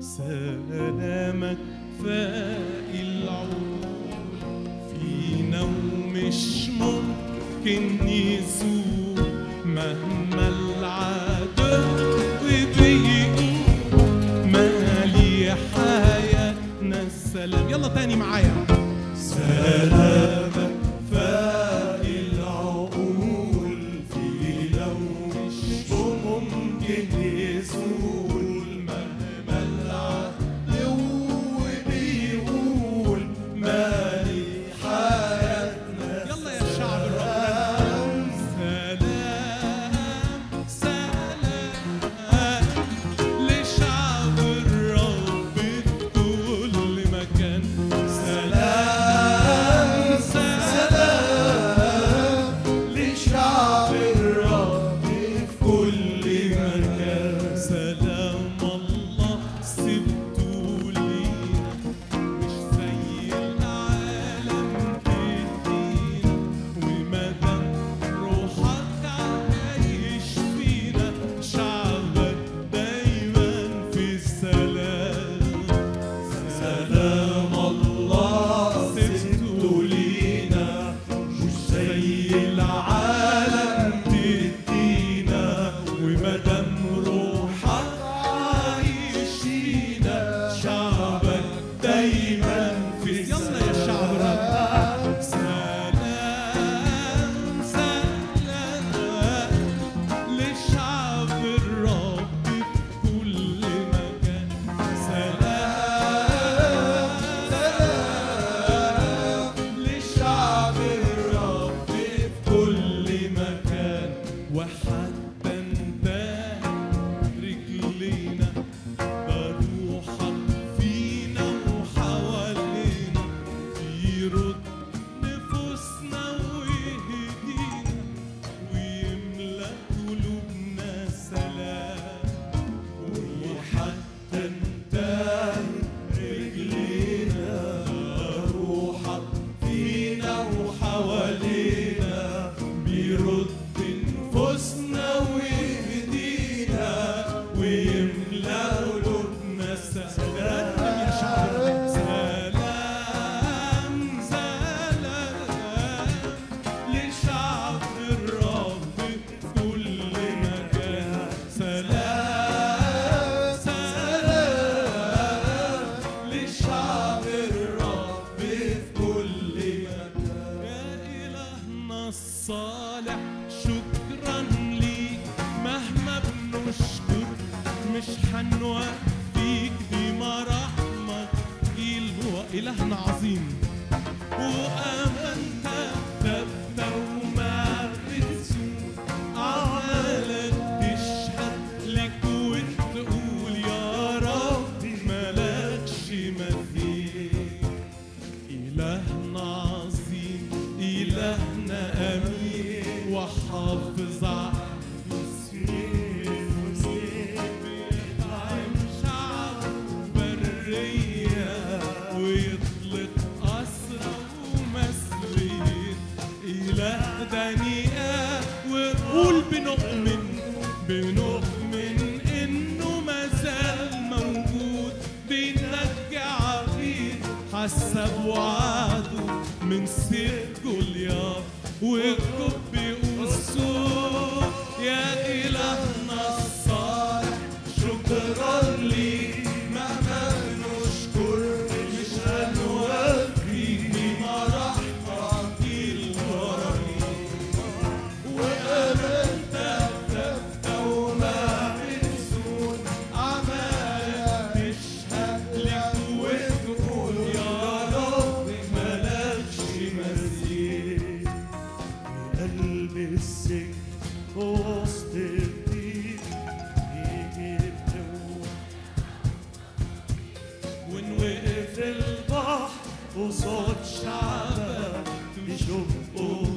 سلامك فاق العقول فينا ومش ممكن يزول مهما العدو بيقول مالي حياتنا السلام يلا تاني معايا سلامك فاق العقول في لو مش ممكن يزول مهما العدو بيقول مالي حياتنا يلا يا شعب الرب سلام سلام لشعب الرب في كل مكان سلام سلام لشعب الرب في كل مكان سلام الله سبته لينا مش زي العالم تدينا ومدام روحك عايش فينا شعبك دايما في السلام سلام الله سبته لينا مش زي العالم تدينا ومدام روحك عايش فينا شعبك دايما في يلا يا شعب رب سلام سلام لشعب الرب في كل مكان سلام سلام لشعب الرب في كل مكان وحتى انتهى رجلينا بروحك فينا وحوالينا يرد نفوسنا ويهدينا ويملى قلوبنا سلام وحتى انتهى رجلينا روحك فينا وحوالينا بيرد نفوسنا ويهدينا ويملى قلوبنا سلام يا شعب سلام سلام لشعب الرب في كل مكان سلام سلام لشعب الرب في كل مكان يا إلهنا الصالح شكرا ليك مهما بنشكر مش حنوفيك بمراحمك إله إلهنا عظيم وأمنت ثابتة وما بتزول أعمالك تشهد لك وتقول يا رب مالكش مثيل إلهنا عظيم إلهنا أمين وحافظ على بيطعم شعب برية ويطلق أسرى ومسلين إله دنيئة ونقول بنؤمن بنؤمن إنه مازال موجود بينجي عبيد حسب وعده من سيف جولياث وكب أسود يا إلهنا الصالح شكرا ليك مهما نشكر مش هنوفي بمراحمك الكريم وأمنت ثابتة وما بتزول أعمالك تشهد لك وتقول يا رب مالكش مثيل قلب السجن وسط الضيق يجي بتوع ونوقف في البحر قصاد شعبك تشوف